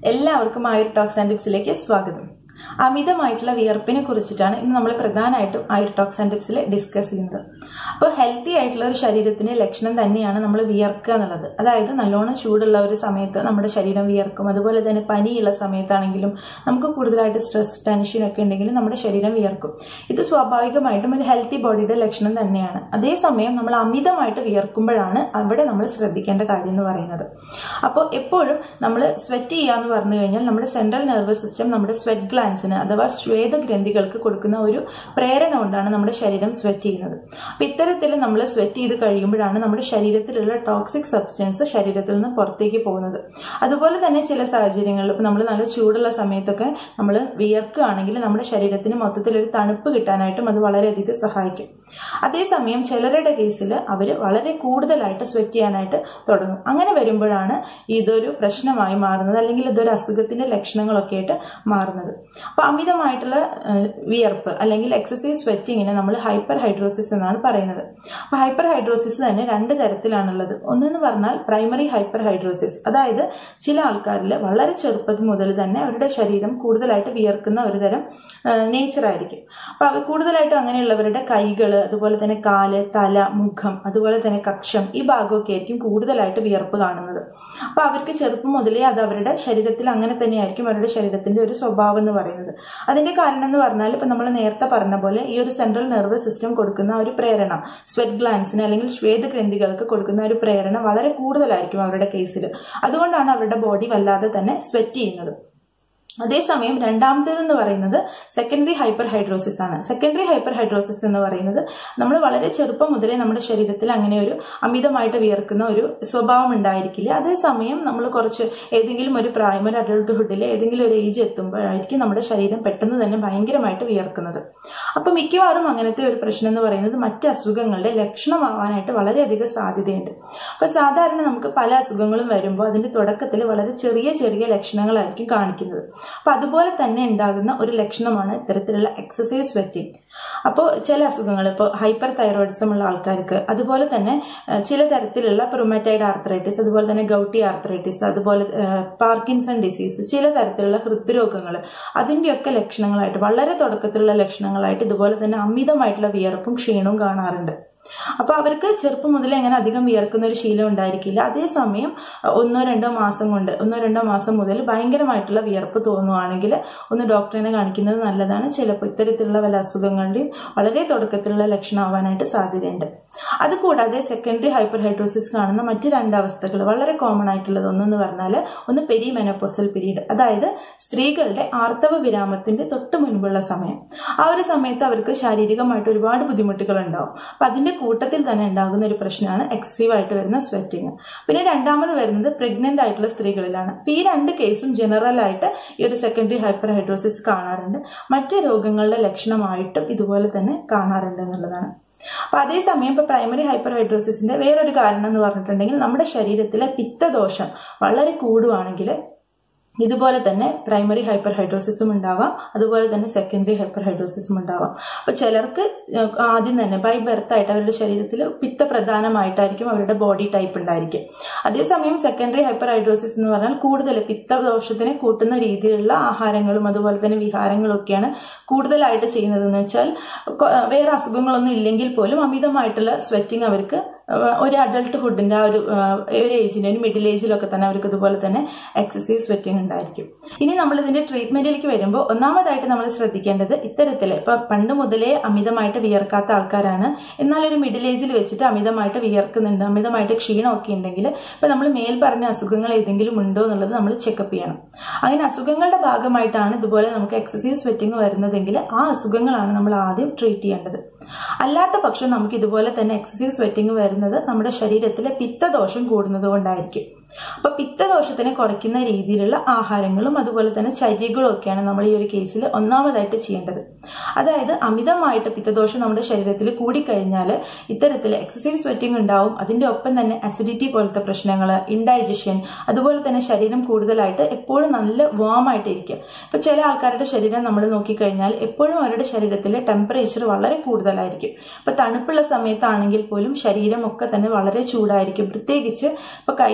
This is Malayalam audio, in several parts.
എല്ലാവർക്കും ആയുർ ടോക്സ് ആൻഡ് ടിപ്സിലേക്ക് സ്വാഗതം അമിതമായിട്ടുള്ള വിയർപ്പിനെ കുറിച്ചിട്ടാണ് ഇന്ന് നമ്മൾ പ്രധാനമായിട്ടും ആയുർ ടോക്സ് ആൻഡ് ടിപ്സിൽ ഡിസ്കസ് ചെയ്യുന്നത് അപ്പോൾ ഹെൽത്തി ആയിട്ടുള്ള ഒരു ശരീരത്തിന്റെ ലക്ഷണം തന്നെയാണ് നമ്മൾ വിയർക്കുക എന്നുള്ളത് അതായത് നല്ലോണം ചൂടുള്ള ഒരു സമയത്ത് നമ്മുടെ ശരീരം വിയർക്കും അതുപോലെ തന്നെ പനിയുള്ള സമയത്താണെങ്കിലും നമുക്ക് കൂടുതലായിട്ട് സ്ട്രെസ് ടെൻഷൻ ഒക്കെ ഉണ്ടെങ്കിലും നമ്മുടെ ശരീരം വിയർക്കും ഇത് സ്വാഭാവികമായിട്ടും ഒരു ഹെൽത്തി ബോഡിയുടെ ലക്ഷണം തന്നെയാണ് അതേസമയം നമ്മൾ അമിതമായിട്ട് വിയർക്കുമ്പോഴാണ് അവിടെ നമ്മൾ ശ്രദ്ധിക്കേണ്ട കാര്യം എന്ന് പറയുന്നത് അപ്പോൾ എപ്പോഴും നമ്മൾ സ്വെറ്റ് ചെയ്യാന്ന് പറഞ്ഞു കഴിഞ്ഞാൽ നമ്മുടെ സെൻട്രൽ നെർവസ് സിസ്റ്റം നമ്മുടെ സ്വെറ്റ് ഗ്ലാൻസിന് അഥവാ ശ്വേതഗ്രന്ഥികൾക്ക് കൊടുക്കുന്ന ഒരു പ്രേരണ കൊണ്ടാണ് നമ്മുടെ ശരീരം സ്വെറ്റ് ചെയ്യുന്നത് അപ്പൊ ഇത്തരത്തിൽ നമ്മൾ സ്വെറ്റ് ചെയ്ത് കഴിയുമ്പോഴാണ് നമ്മുടെ ശരീരത്തിലുള്ള ടോക്സിക് സബ്സ്റ്റൻസ് ശരീരത്തിൽ നിന്ന് പുറത്തേക്ക് പോകുന്നത് അതുപോലെ തന്നെ ചില സാഹചര്യങ്ങളിൽ ഇപ്പൊ നമ്മൾ നല്ല ചൂടുള്ള സമയത്തൊക്കെ നമ്മൾ വിയർക്കുകയാണെങ്കിൽ നമ്മുടെ ശരീരത്തിന് മൊത്തത്തിൽ ഒരു തണുപ്പ് കിട്ടാനായിട്ടും അത് വളരെയധികം സഹായിക്കും അതേസമയം ചിലരുടെ കേസിൽ അവർ വളരെ കൂടുതലായിട്ട് സ്വെറ്റ് ചെയ്യാനായിട്ട് തുടങ്ങും അങ്ങനെ വരുമ്പോഴാണ് ഇതൊരു പ്രശ്നമായി മാറുന്നത് അല്ലെങ്കിൽ ഇതൊരു അസുഖത്തിന്റെ ലക്ഷണങ്ങളൊക്കെ ആയിട്ട് മാറുന്നത് അപ്പൊ അമിതമായിട്ടുള്ള ഏഹ്, വിയർപ്പ് അല്ലെങ്കിൽ എക്സസൈസ് സ്വെറ്റിങ്ങിനെ നമ്മൾ ഹൈപ്പർ ഹൈഡ്രോസിസ് എന്നാണ് പറയുന്നത് അപ്പൊ ഹൈപ്പർ ഹൈഡ്രോസിസ് തന്നെ രണ്ട് തരത്തിലാണുള്ളത് ഒന്നെന്ന് പറഞ്ഞാൽ പ്രൈമറി ഹൈപ്പർ ഹൈഡ്രോസിസ് അതായത് ചില ആൾക്കാരിൽ വളരെ ചെറുപ്പത്തിൽ മുതൽ തന്നെ അവരുടെ ശരീരം കൂടുതലായിട്ട് വിയർക്കുന്ന ഒരു തരം നേച്ചർ ആയിരിക്കും അപ്പൊ അവർ കൂടുതലായിട്ടും അങ്ങനെയുള്ളവരുടെ കൈകൾ അതുപോലെ തന്നെ കാല് തല മുഖം അതുപോലെ തന്നെ കക്ഷം ഈ ഭാഗമൊക്കെ ആയിരിക്കും കൂടുതലായിട്ട് വിയർപ്പ് കാണുന്നത് അപ്പൊ അവർക്ക് ചെറുപ്പം മുതലേ അത് അവരുടെ ശരീരത്തിൽ അങ്ങനെ തന്നെയായിരിക്കും അവരുടെ ശരീരത്തിന്റെ ഒരു സ്വഭാവം എന്ന് പറയുന്നത് അതിന്റെ കാരണം എന്ന് പറഞ്ഞാൽ ഇപ്പൊ നമ്മൾ നേരത്തെ പറഞ്ഞ പോലെ ഈ ഒരു സെൻട്രൽ നെർവസ് സിസ്റ്റം കൊടുക്കുന്ന ഒരു പ്രേരണ സ്വെറ്റ് ഗ്ലാൻസിന് അല്ലെങ്കിൽ ശ്വേതഗ്രന്ഥികൾക്ക് കൊടുക്കുന്ന ഒരു പ്രേരണ വളരെ കൂടുതലായിരിക്കും അവരുടെ കേസിൽ അതുകൊണ്ടാണ് അവരുടെ ബോഡി വല്ലാതെ തന്നെ സ്വെറ്റ് ചെയ്യുന്നത് അതേസമയം രണ്ടാമത്തേതെന്ന് പറയുന്നത് സെക്കൻഡറി ഹൈപ്പർ ഹൈഡ്രോസിസ് ആണ് സെക്കൻഡറി ഹൈപ്പർ ഹൈഡ്രോസിസ് എന്ന് പറയുന്നത് നമ്മൾ വളരെ ചെറുപ്പം മുതലേ നമ്മുടെ ശരീരത്തിൽ അങ്ങനെ ഒരു അമിതമായിട്ട് വിയർക്കുന്ന ഒരു സ്വഭാവം ഉണ്ടായിരിക്കില്ല അതേസമയം നമ്മൾ കുറച്ച് ഏതെങ്കിലും ഒരു പ്രായം ഒരു അഡൾട്ട്ഹുഡിൽ ഏതെങ്കിലും ഒരു ഏജ് എത്തുമ്പോഴായിരിക്കും നമ്മുടെ ശരീരം പെട്ടെന്ന് തന്നെ ഭയങ്കരമായിട്ട് വിയർക്കുന്നത് അപ്പൊ മിക്കവാറും അങ്ങനത്തെ ഒരു പ്രശ്നം എന്ന് പറയുന്നത് മറ്റ് അസുഖങ്ങളുടെ ലക്ഷണമാവാനായിട്ട് വളരെയധികം സാധ്യതയുണ്ട് അപ്പൊ സാധാരണ നമുക്ക് പല അസുഖങ്ങളും വരുമ്പോൾ അതിന്റെ തുടക്കത്തിൽ വളരെ ചെറിയ ചെറിയ ലക്ഷണങ്ങളായിരിക്കും കാണിക്കുന്നത് അപ്പൊ അതുപോലെ തന്നെ ഉണ്ടാകുന്ന ഒരു ലക്ഷണമാണ് ഇത്തരത്തിലുള്ള എക്സസൈസ് സ്വെറ്റിംഗ് അപ്പോൾ ചില അസുഖങ്ങൾ ഇപ്പോൾ ഹൈപ്പർ തൈറോയിഡിസം ഉള്ള ആൾക്കാർക്ക് അതുപോലെ തന്നെ ഏഹ്, ചില തരത്തിലുള്ള പ്രൊമറ്റൈഡ് ആർത്രൈറ്റിസ് അതുപോലെ തന്നെ ഗൗട്ടി ആർത്രൈറ്റിസ് അതുപോലെ ഏഹ്, പാർക്കിൻസൺ ഡിസീസ് ചില തരത്തിലുള്ള ഹൃദ്രോഗങ്ങൾ അതിന്റെയൊക്കെ ലക്ഷണങ്ങളായിട്ട് വളരെ തുടക്കത്തിലുള്ള ലക്ഷണങ്ങളായിട്ട് ഇതുപോലെ തന്നെ അമിതമായിട്ടുള്ള വിയർപ്പും ക്ഷീണവും കാണാറുണ്ട് അപ്പൊ അവർക്ക് ചെറുപ്പം മുതലേ അങ്ങനെ അധികം വിയർക്കുന്ന ഒരു ശീലം ഉണ്ടായിരിക്കില്ല അതേസമയം ഒന്നോ രണ്ടോ മാസം കൊണ്ട് ഒന്നോ രണ്ടോ മാസം മുതൽ ഭയങ്കരമായിട്ടുള്ള വിയർപ്പ് തോന്നുവാണെങ്കിൽ ഒന്ന് ഡോക്ടറിനെ കാണിക്കുന്നത് നല്ലതാണ് ചിലപ്പോൾ ഇത്തരത്തിലുള്ള വല്ല അസുഖങ്ങളുടെയും വളരെ തുടക്കത്തിലുള്ള ലക്ഷണം ആവാനായിട്ട് സാധ്യതയുണ്ട് അതുകൂടാതെ സെക്കൻഡറി ഹൈപ്പർ ഹൈഡ്രോസിസ് കാണുന്ന മറ്റ് രണ്ട് അവസ്ഥകൾ വളരെ കോമൺ ആയിട്ടുള്ളത് ഒന്നെന്ന് പറഞ്ഞാൽ ഒന്ന് പെരി മെനപ്പോസൽ പീരീഡ് അതായത് സ്ത്രീകളുടെ ആർത്തവ വിരാമത്തിന്റെ തൊട്ട് മുൻപുള്ള സമയം ആ ഒരു സമയത്ത് അവർക്ക് ശാരീരികമായിട്ട് ഒരുപാട് ബുദ്ധിമുട്ടുകൾ ഉണ്ടാവും അപ്പൊ അതിന്റെ കൂട്ടത്തിൽ തന്നെ ഉണ്ടാകുന്ന ഒരു പ്രശ്നമാണ് എക്സസീവ് ആയിട്ട് വരുന്ന സ്വെറ്റിങ് പിന്നെ രണ്ടാമത് വരുന്നത് പ്രഗ്നന്റ് ആയിട്ടുള്ള സ്ത്രീകളിലാണ് അപ്പൊ ഈ രണ്ട് കേസും ജനറൽ ആയിട്ട് ഈ ഒരു സെക്കൻഡറി ഹൈപ്പർ ഹൈഡ്രോസിസ് കാണാറുണ്ട് മറ്റ് രോഗങ്ങളുടെ ലക്ഷണമായിട്ടും ഇതുപോലെ തന്നെ കാണാറുണ്ട് എന്നുള്ളതാണ് അപ്പൊ അതേസമയം ഇപ്പൊ പ്രൈമറി ഹൈപ്പർ ഹൈഡ്രോസിസിന്റെ വേറൊരു കാരണം എന്ന് പറഞ്ഞിട്ടുണ്ടെങ്കിൽ നമ്മുടെ ശരീരത്തിലെ പിത്തദോഷം വളരെ കൂടുവാണെങ്കിൽ ഇതുപോലെ തന്നെ പ്രൈമറി ഹൈപ്പർ ഹൈഡ്രോസിസും ഉണ്ടാവാം അതുപോലെ തന്നെ സെക്കൻഡറി ഹൈപ്പർ ഹൈഡ്രോസിസും ഉണ്ടാവാം അപ്പൊ ചിലർക്ക് ഏഹ്, ആദ്യം തന്നെ ബൈ ബർത്ത് ആയിട്ട് അവരുടെ ശരീരത്തിൽ പിത്ത പ്രധാനമായിട്ടായിരിക്കും അവരുടെ ബോഡി ടൈപ്പ് ഉണ്ടായിരിക്കും അതേസമയം സെക്കൻഡറി ഹൈപ്പർ ഹൈഡ്രോസിസ് എന്ന് പറഞ്ഞാൽ കൂടുതൽ പിത്തദോഷത്തിനെ കൂട്ടുന്ന രീതിയിലുള്ള ആഹാരങ്ങളും അതുപോലെ തന്നെ വിഹാരങ്ങളും ഒക്കെയാണ് കൂടുതലായിട്ട് ചെയ്യുന്നതെന്ന് വെച്ചാൽ കൊ- വേറെ അസുഖങ്ങളൊന്നും ഇല്ലെങ്കിൽ പോലും അമിതമായിട്ടുള്ള സ്വെറ്റിംഗ് അവർക്ക് ഏഹ്, ഒരു അഡൾട്ട്ഹുഡിന്റെ ആ ഒരു ഏഹ്, ഒരു ഏജിന് ഒരു മിഡിൽ ഏജിലൊക്കെ തന്നെ അവർക്ക് ഇതുപോലെ തന്നെ എക്സസീവ് സ്വെറ്റിംഗ് ഉണ്ടായിരിക്കും ഇനി നമ്മൾ ഇതിന്റെ ട്രീറ്റ്മെന്റിലേക്ക് വരുമ്പോൾ ഒന്നാമതായിട്ട് നമ്മൾ ശ്രദ്ധിക്കേണ്ടത് ഇത്തരത്തില് ഇപ്പൊ പണ്ട് മുതലേ അമിതമായിട്ട് വിയർക്കാത്ത ആൾക്കാരാണ് എന്നാൽ ഒരു മിഡിൽ ഏജിൽ വെച്ചിട്ട് അമിതമായിട്ട് വിയർക്കുന്നുണ്ട് അമിതമായിട്ട് ക്ഷീണമൊക്കെ ഉണ്ടെങ്കിൽ ഇപ്പൊ നമ്മൾ മേൽ പറഞ്ഞ അസുഖങ്ങൾ ഏതെങ്കിലും ഉണ്ടോ എന്നുള്ളത് നമ്മൾ ചെക്കപ്പ് ചെയ്യണം അങ്ങനെ അസുഖങ്ങളുടെ ഭാഗമായിട്ടാണ് ഇതുപോലെ നമുക്ക് എക്സസീവ് സ്വെറ്റിംഗ് വരുന്നതെങ്കിൽ ആ അസുഖങ്ങളാണ് നമ്മൾ ആദ്യം ട്രീറ്റ് ചെയ്യേണ്ടത് അല്ലാത്ത പക്ഷം നമുക്ക് ഇതുപോലെ തന്നെ എക്സസീവ് സ്വെറ്റിംഗ് വരുന്നത് നമ്മുടെ ശരീരത്തിലെ പിത്തദോഷം കൂടുന്നത് കൊണ്ടായിരിക്കും അപ്പൊ പിത്തദോഷത്തിനെ കുറയ്ക്കുന്ന രീതിയിലുള്ള ആഹാരങ്ങളും അതുപോലെ തന്നെ ചര്യകളും ഒക്കെയാണ് നമ്മൾ ഈ ഒരു കേസിൽ ഒന്നാമതായിട്ട് ചെയ്യേണ്ടത് അതായത് അമിതമായിട്ട് പിത്തദോഷം നമ്മുടെ ശരീരത്തിൽ കൂടിക്കഴിഞ്ഞാൽ ഇത്തരത്തിൽ എക്സസീവ് സ്വെറ്റിംഗ് ഉണ്ടാവും അതിന്റെ ഒപ്പം തന്നെ അസിഡിറ്റി പോലത്തെ പ്രശ്നങ്ങൾ ഇൻഡൈജഷൻ അതുപോലെ തന്നെ ശരീരം കൂടുതലായിട്ട് എപ്പോഴും നല്ല വാം ആയിട്ട് ഇരിക്കുക ഇപ്പൊ ചില ആൾക്കാരുടെ ശരീരം നമ്മൾ നോക്കിക്കഴിഞ്ഞാൽ എപ്പോഴും അവരുടെ ശരീരത്തിലെ ടെമ്പറേച്ചർ വളരെ കൂടുതലായിരിക്കും ഇപ്പൊ തണുപ്പുള്ള സമയത്താണെങ്കിൽ പോലും ശരീരം ഒക്കെ തന്നെ വളരെ ചൂടായിരിക്കും പ്രത്യേകിച്ച് ഇപ്പൊ കൈന്റെ ഉള്ളൻ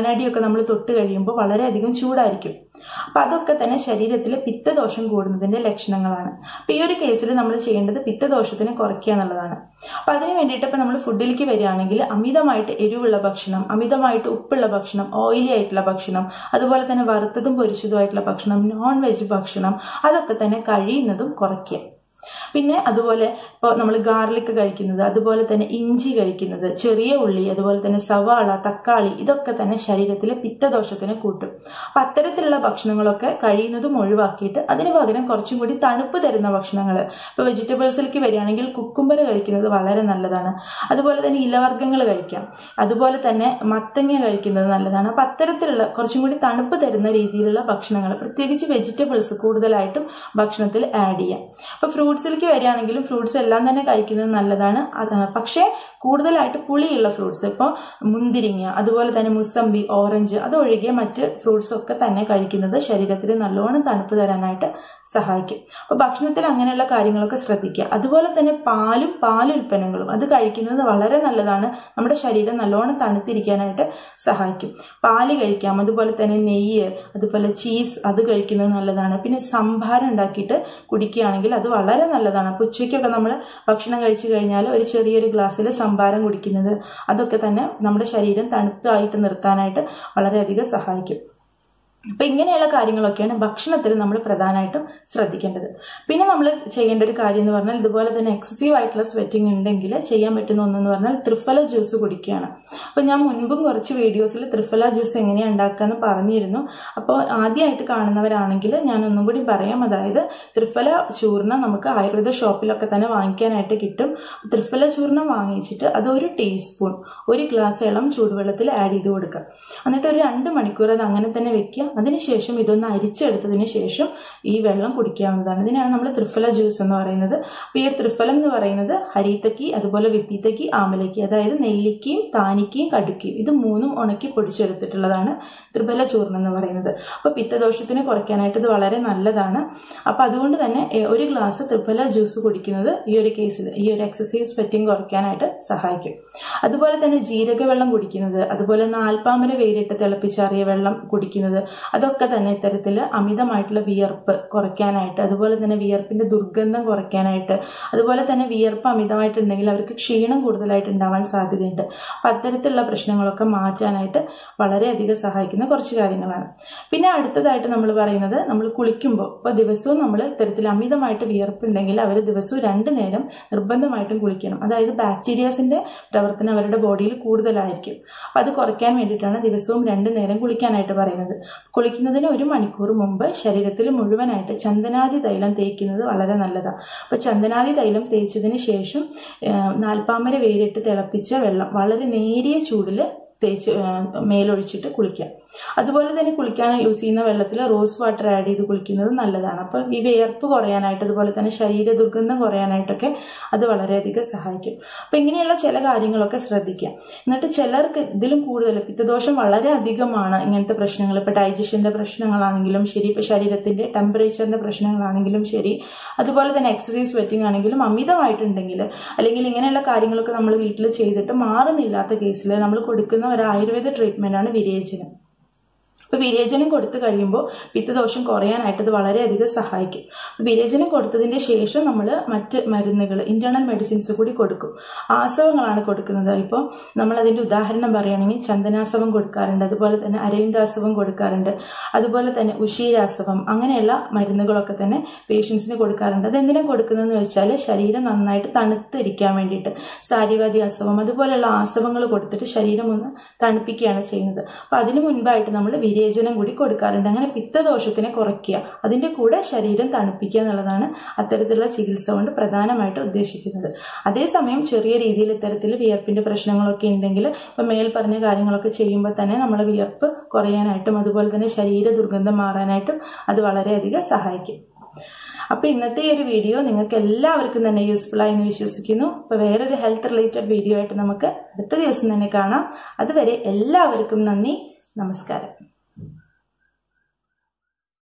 കള്ളനടിയൊക്കെ നമ്മൾ തൊട്ട് കഴിയുമ്പോൾ വളരെയധികം ചൂടായിരിക്കും അപ്പൊ അതൊക്കെ തന്നെ ശരീരത്തിൽ പിത്തദോഷം കൂടുന്നതിന്റെ ലക്ഷണങ്ങളാണ് അപ്പൊ ഈ ഒരു കേസിൽ നമ്മൾ ചെയ്യേണ്ടത് പിത്തദോഷത്തിനെ കുറയ്ക്കുക എന്നുള്ളതാണ് അപ്പൊ അതിന് വേണ്ടിയിട്ട് ഇപ്പൊ നമ്മൾ ഫുഡിലേക്ക് വരികയാണെങ്കിൽ അമിതമായിട്ട് എരിവുള്ള ഭക്ഷണം അമിതമായിട്ട് ഉപ്പുള്ള ഭക്ഷണം ഓയിലി ആയിട്ടുള്ള ഭക്ഷണം അതുപോലെ തന്നെ വറുത്തതും പൊരിച്ചതുമായിട്ടുള്ള ഭക്ഷണം നോൺ വെജ് ഭക്ഷണം അതൊക്കെ തന്നെ കഴിയുന്നതും കുറയ്ക്കുക പിന്നെ അതുപോലെ ഇപ്പോൾ നമ്മൾ ഗാർലിക് കഴിക്കുന്നത് അതുപോലെ തന്നെ ഇഞ്ചി കഴിക്കുന്നത് ചെറിയ ഉള്ളി അതുപോലെ തന്നെ സവാള തക്കാളി ഇതൊക്കെ തന്നെ ശരീരത്തിലെ പിത്തദോഷത്തിന് കൂട്ടും അപ്പം അത്തരത്തിലുള്ള ഭക്ഷണങ്ങളൊക്കെ കഴിയുന്നതും ഒഴിവാക്കിയിട്ട് അതിന് പകരം കുറച്ചും കൂടി തണുപ്പ് തരുന്ന ഭക്ഷണങ്ങൾ ഇപ്പോൾ വെജിറ്റബിൾസിലേക്ക് വരികയാണെങ്കിൽ കുക്കുംബർ കഴിക്കുന്നത് വളരെ നല്ലതാണ് അതുപോലെ തന്നെ ഇലവർഗ്ഗങ്ങൾ കഴിക്കാം അതുപോലെ തന്നെ മത്തങ്ങ കഴിക്കുന്നത് നല്ലതാണ് അപ്പം അത്തരത്തിലുള്ള കുറച്ചും കൂടി തണുപ്പ് തരുന്ന രീതിയിലുള്ള ഭക്ഷണങ്ങൾ പ്രത്യേകിച്ച് വെജിറ്റബിൾസ് കൂടുതലായിട്ടും ഭക്ഷണത്തിൽ ആഡ് ചെയ്യാം അപ്പോൾ ഫ്രൂട്ട്സിലേക്ക് വരികയാണെങ്കിലും ഫ്രൂട്ട്സ് എല്ലാം തന്നെ കഴിക്കുന്നത് നല്ലതാണ് പക്ഷേ കൂടുതലായിട്ട് പുളിയുള്ള ഫ്രൂട്ട്സ് ഇപ്പോൾ മുന്തിരിങ്ങ അതുപോലെ തന്നെ മുസമ്പി ഓറഞ്ച് അതൊഴികെ മറ്റ് ഫ്രൂട്ട്സ് ഒക്കെ തന്നെ കഴിക്കുന്നത് ശരീരത്തിൽ നല്ലോണം തണുപ്പ് തരാനായിട്ട് സഹായിക്കും അപ്പോൾ ഭക്ഷണത്തിൽ അങ്ങനെയുള്ള കാര്യങ്ങളൊക്കെ ശ്രദ്ധിക്കുക അതുപോലെ തന്നെ പാലും പാലുൽപ്പന്നങ്ങളും അത് കഴിക്കുന്നത് വളരെ നല്ലതാണ് നമ്മുടെ ശരീരം നല്ലോണം തണുത്തിരിക്കാനായിട്ട് സഹായിക്കും പാല് കഴിക്കാം അതുപോലെ തന്നെ നെയ്യ് അതുപോലെ ചീസ് അത് കഴിക്കുന്നത് നല്ലതാണ് പിന്നെ സംഭാരം ഉണ്ടാക്കിയിട്ട് കുടിക്കുകയാണെങ്കിൽ അത് വളരെ നല്ലതാണ് അപ്പോൾ ഉച്ചയ്ക്കൊക്കെ നമ്മൾ ഭക്ഷണം കഴിച്ചു കഴിഞ്ഞാൽ ഒരു ചെറിയൊരു ഗ്ലാസ്സിൽ സംഭാരം കുടിക്കുന്നത് അതൊക്കെ തന്നെ നമ്മുടെ ശരീരം തണുപ്പായിട്ട് നിർത്താനായിട്ട് വളരെയധികം സഹായിക്കും അപ്പം ഇങ്ങനെയുള്ള കാര്യങ്ങളൊക്കെയാണ് ഭക്ഷണത്തിൽ നമ്മൾ പ്രധാനമായിട്ടും ശ്രദ്ധിക്കേണ്ടത് പിന്നെ നമ്മൾ ചെയ്യേണ്ട ഒരു കാര്യം എന്ന് പറഞ്ഞാൽ ഇതുപോലെ തന്നെ എക്സസീവ് ആയിട്ടുള്ള സ്വെറ്റിംഗ് ഉണ്ടെങ്കിൽ ചെയ്യാൻ പറ്റുന്ന ഒന്നെന്ന് പറഞ്ഞാൽ ത്രിഫല ജ്യൂസ് കുടിക്കുകയാണ് അപ്പോൾ ഞാൻ മുൻപും കുറച്ച് വീഡിയോസിൽ ത്രിഫല ജ്യൂസ് എങ്ങനെയാണ് ഉണ്ടാക്കാന്ന് പറഞ്ഞിരുന്നു അപ്പോൾ ആദ്യമായിട്ട് കാണുന്നവരാണെങ്കിൽ ഞാൻ ഒന്നും കൂടി പറയാം അതായത് ത്രിഫല ചൂർണം നമുക്ക് ആയുർവേദ ഷോപ്പിലൊക്കെ തന്നെ വാങ്ങിക്കാനായിട്ട് കിട്ടും ത്രിഫല ചൂർണം വാങ്ങിച്ചിട്ട് അത് ഒരു ടീസ്പൂൺ ഒരു ഗ്ലാസ് ഇളം ചൂടുവെള്ളത്തിൽ ആഡ് ചെയ്ത് കൊടുക്കുക എന്നിട്ട് ഒരു രണ്ട് മണിക്കൂർ അത് അങ്ങനെ തന്നെ വെക്കുക അതിനുശേഷം ഇതൊന്ന് അരിച്ചെടുത്തതിന് ശേഷം ഈ വെള്ളം കുടിക്കാവുന്നതാണ് ഇതിനാണ് നമ്മൾ ത്രിഫല ജ്യൂസ് എന്ന് പറയുന്നത് അപ്പോൾ ഈ ത്രിഫലം എന്ന് പറയുന്നത് ഹരീത്തക്കി അതുപോലെ വിപ്പീത്തക്കി ആമലക്കി അതായത് നെല്ലിക്കയും താനിക്കയും കടുക്കയും ഇത് മൂന്നും ഉണക്കി പൊടിച്ചെടുത്തിട്ടുള്ളതാണ് ത്രിഫല ചൂർണം എന്ന് പറയുന്നത് അപ്പോൾ പിത്തദോഷത്തിന് കുറയ്ക്കാനായിട്ട് ഇത് വളരെ നല്ലതാണ് അപ്പോൾ അതുകൊണ്ട് തന്നെ ഒരു ഗ്ലാസ് ത്രിഫല ജ്യൂസ് കുടിക്കുന്നത് ഈ ഒരു കേസിൽ ഈ ഒരു എക്സസൈസ് സ്വെറ്റിംഗ് കുറയ്ക്കാനായിട്ട് സഹായിക്കും അതുപോലെ തന്നെ ജീരക വെള്ളം കുടിക്കുന്നത് അതുപോലെ നാൽപ്പാമര വേരിട്ട് തിളപ്പിച്ചാറിയ വെള്ളം കുടിക്കുന്നത് അതൊക്കെ തന്നെ ഇത്തരത്തിൽ അമിതമായിട്ടുള്ള വിയർപ്പ് കുറയ്ക്കാനായിട്ട് അതുപോലെ തന്നെ വിയർപ്പിന്റെ ദുർഗന്ധം കുറയ്ക്കാനായിട്ട് അതുപോലെ തന്നെ വിയർപ്പ് അമിതമായിട്ടുണ്ടെങ്കിൽ അവർക്ക് ക്ഷീണം കൂടുതലായിട്ട് ഉണ്ടാവാൻ സാധ്യതയുണ്ട് അപ്പം അത്തരത്തിലുള്ള പ്രശ്നങ്ങളൊക്കെ മാറ്റാനായിട്ട് വളരെയധികം സഹായിക്കുന്ന കുറച്ച് കാര്യങ്ങളാണ് പിന്നെ അടുത്തതായിട്ട് നമ്മൾ പറയുന്നത് നമ്മൾ കുളിക്കുമ്പോൾ ഇപ്പോൾ ദിവസവും നമ്മൾ ഇത്തരത്തിൽ അമിതമായിട്ട് വിയർപ്പുണ്ടെങ്കിൽ അവർ ദിവസവും രണ്ട് നേരം നിർബന്ധമായിട്ടും കുളിക്കണം അതായത് ബാക്ടീരിയാസിന്റെ പ്രവർത്തനം അവരുടെ ബോഡിയിൽ കൂടുതലായിരിക്കും അപ്പം അത് കുറയ്ക്കാൻ വേണ്ടിയിട്ടാണ് ദിവസവും രണ്ട് നേരം കുളിക്കാനായിട്ട് പറയുന്നത് കുളിക്കുന്നതിന് ഒരു മണിക്കൂർ മുമ്പ് ശരീരത്തിൽ മുഴുവനായിട്ട് ചന്ദനാദി തൈലം തേക്കുന്നത് വളരെ നല്ലതാണ് അപ്പോൾ ചന്ദനാദി തൈലം തേച്ചതിന് ശേഷം നാൽപ്പാമര വേരിട്ട് തിളപ്പിച്ച വെള്ളം വളരെ നേരിയ ചൂടിൽ തേച്ച് മേലൊഴിച്ചിട്ട് കുളിക്കാം അതുപോലെ തന്നെ കുളിക്കാൻ യൂസ് ചെയ്യുന്ന വെള്ളത്തിൽ റോസ് വാട്ടർ ആഡ് ചെയ്ത് കുളിക്കുന്നത് നല്ലതാണ് അപ്പം ഈ വിയർപ്പ് കുറയാനായിട്ട് അതുപോലെ തന്നെ ശരീര ദുർഗന്ധം കുറയാനായിട്ടൊക്കെ അത് വളരെയധികം സഹായിക്കും അപ്പം ഇങ്ങനെയുള്ള ചില കാര്യങ്ങളൊക്കെ ശ്രദ്ധിക്കാം എന്നിട്ട് ചിലർക്ക് ഇതിലും കൂടുതൽ പിത്തദോഷം വളരെ അധികമാണ് ഇങ്ങനത്തെ പ്രശ്നങ്ങൾ ഇപ്പം ഡൈജഷന്റെ പ്രശ്നങ്ങളാണെങ്കിലും ശരി ഇപ്പം ശരീരത്തിന്റെ ടെമ്പറേച്ചറിന്റെ പ്രശ്നങ്ങളാണെങ്കിലും ശരി അതുപോലെ തന്നെ എക്സസൈസ് വെറ്റിംഗ് ആണെങ്കിലും അമിതമായിട്ടുണ്ടെങ്കിൽ അല്ലെങ്കിൽ ഇങ്ങനെയുള്ള കാര്യങ്ങളൊക്കെ നമ്മൾ വീട്ടിൽ ചെയ്തിട്ട് മാറുന്നില്ലാത്ത കേസിൽ നമ്മൾ കൊടുക്കുന്ന ഒരു ആയുർവേദ ട്രീറ്റ്മെന്റ് ആണ് വിരേചനം അപ്പോൾ വിരേചനം കൊടുത്തു കഴിയുമ്പോൾ പിത്തദോഷം കുറയാനായിട്ട് ഇത് വളരെയധികം സഹായിക്കും വിരേചനം കൊടുത്തതിന്റെ ശേഷം നമ്മൾ മറ്റ് മരുന്നുകൾ ഇന്റേണൽ മെഡിസിൻസ് കൂടി കൊടുക്കും ആസവങ്ങളാണ് കൊടുക്കുന്നത് ഇപ്പോൾ നമ്മൾ അതിന്റെ ഉദാഹരണം പറയുകയാണെങ്കിൽ ചന്ദനാസവം കൊടുക്കാറുണ്ട് അതുപോലെ തന്നെ അരവിന്ദാസവം കൊടുക്കാറുണ്ട് അതുപോലെ തന്നെ ഉഷീരാസവം അങ്ങനെയുള്ള മരുന്നുകളൊക്കെ തന്നെ പേഷ്യൻസിന് കൊടുക്കാറുണ്ട് അതെന്തിനാണ് കൊടുക്കുന്നതെന്ന് വെച്ചാൽ ശരീരം നന്നായിട്ട് തണുത്തിരിക്കാൻ വേണ്ടിയിട്ട് സാരിവാദി ആസവം അതുപോലെയുള്ള ആസവങ്ങൾ കൊടുത്തിട്ട് ശരീരം ഒന്ന് തണുപ്പിക്കുകയാണ് ചെയ്യുന്നത് അപ്പോൾ അതിനു മുൻപായിട്ട് നമ്മൾ വിരേചനം കൂടി കൊടുക്കാറുണ്ട് അങ്ങനെ പിത്തദോഷത്തിനെ കുറയ്ക്കുക അതിന്റെ കൂടെ ശരീരം തണുപ്പിക്കുക എന്നുള്ളതാണ് അത്തരത്തിലുള്ള ചികിത്സ കൊണ്ട് പ്രധാനമായിട്ട് ഉദ്ദേശിക്കുന്നത് അതേസമയം ചെറിയ രീതിയിൽ ഇത്തരത്തിൽ വിയർപ്പിന്റെ പ്രശ്നങ്ങളൊക്കെ ഉണ്ടെങ്കിൽ ഇപ്പം മേൽ പറഞ്ഞ കാര്യങ്ങളൊക്കെ ചെയ്യുമ്പോൾ തന്നെ നമ്മളെ വിയർപ്പ് കുറയാനായിട്ടും അതുപോലെ തന്നെ ശരീര ദുർഗന്ധം മാറാനായിട്ടും അത് വളരെയധികം സഹായിക്കും അപ്പോൾ ഇന്നത്തെ ഈ ഒരു വീഡിയോ നിങ്ങൾക്ക് എല്ലാവർക്കും തന്നെ യൂസ്ഫുൾ ആയി എന്ന് വിശ്വസിക്കുന്നു അപ്പോൾ വേറൊരു ഹെൽത്ത് റിലേറ്റഡ് വീഡിയോ ആയിട്ട് നമുക്ക് അടുത്ത ദിവസം തന്നെ കാണാം അതുവരെ എല്ലാവർക്കും നന്ദി നമസ്കാരം